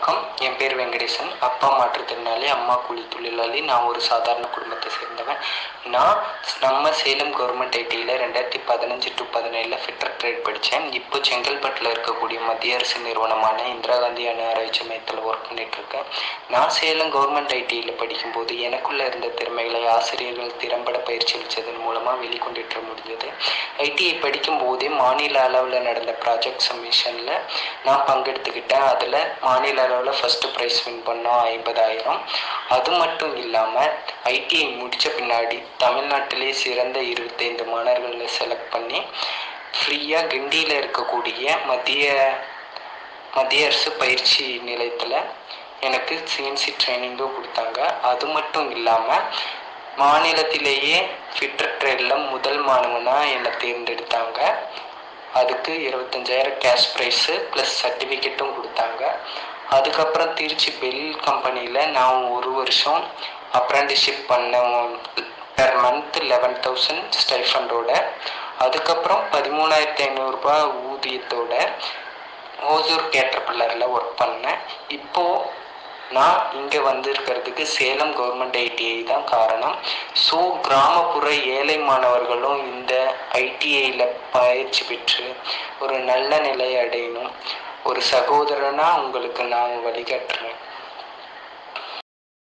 வணக்கம் என் பேர் வெங்கடேசன் அப்பா மாற்றுத்திறனாளி அம்மா கூலி தொழிலாளி நான் ஒரு சாதாரண குடும்பத்தை சேர்ந்தவன் நான் நம்ம சேலம் கவர்மெண்ட் ஐடியில் ரெண்டாயிரத்தி பதினஞ்சு டு பதினேழில் ஃபிட்டர் ட்ரேட் படித்தேன் இப்போ செங்கல்பட்டில் இருக்கக்கூடிய மத்திய அரசு நிறுவனமான இந்திரா காந்தி அணு ஆராய்ச்சி மையத்தில் ஒர்க் பண்ணிட்டு இருக்கேன் நான் சேலம் கவர்மெண்ட் ஐடியில் படிக்கும்போது எனக்குள்ளே இருந்த திறமைகளை ஆசிரியர்கள் திறம்பட பயிற்சி அளித்ததன் மூலமாக வெளிக்கொண்டுட்டு முடிஞ்சது ஐடிஐ படிக்கும் போதே மாநில அளவில் நடந்த ப்ராஜெக்ட் சப்மிஷனில் நான் பங்கெடுத்துக்கிட்டேன் அதில் மாநில அளவில் ஃபஸ்ட்டு ப்ரைஸ் வின் பண்ணோம் ஐம்பதாயிரம் அது மட்டும் இல்லாமல் ஐடிஐ முடித்த பின்னாடி தமிழ்நாட்டிலே சிறந்த இருபத்தைந்து மாணவர்களை செலக்ட் பண்ணி ஃப்ரீயாக கிண்டியில் இருக்கக்கூடிய மத்திய மத்திய அரசு பயிற்சி நிலையத்தில் எனக்கு சிஎன்சி ட்ரைனிங்கும் கொடுத்தாங்க அது மட்டும் இல்லாமல் மாநிலத்திலேயே ஃபிட்டர் ட்ரெயினில் முதல் மாணவனாக என்னை தேர்ந்தெடுத்தாங்க அதுக்கு இருபத்தஞ்சாயிரம் கேஷ் ப்ரைஸு ப்ளஸ் சர்டிஃபிகேட்டும் கொடுத்தாங்க அதுக்கப்புறம் திருச்சி பெல் கம்பெனியில் நான் ஒரு வருஷம் அப்ரெண்டிஷிப் பண்ண பெர் மந்த் லெவன் தௌசண்ட் ஸ்டைஃபண்டோட அதுக்கப்புறம் பதிமூணாயிரத்தி ஐநூறுரூபா ஊதியத்தோட ஓசூர் கேட்டர்பில்லரில் ஒர்க் பண்ணேன் இப்போது நான் இங்கே வந்திருக்கிறதுக்கு சேலம் கவர்மெண்ட் ஐடிஐ தான் காரணம் ஸோ கிராமப்புற ஏழை மாணவர்களும் இந்த ஐடிஐயில் பயிற்சி பெற்று ஒரு நல்ல நிலையை அடையணும் ஒரு சகோதரனாக உங்களுக்கு நான் வழிகாட்டுறேன்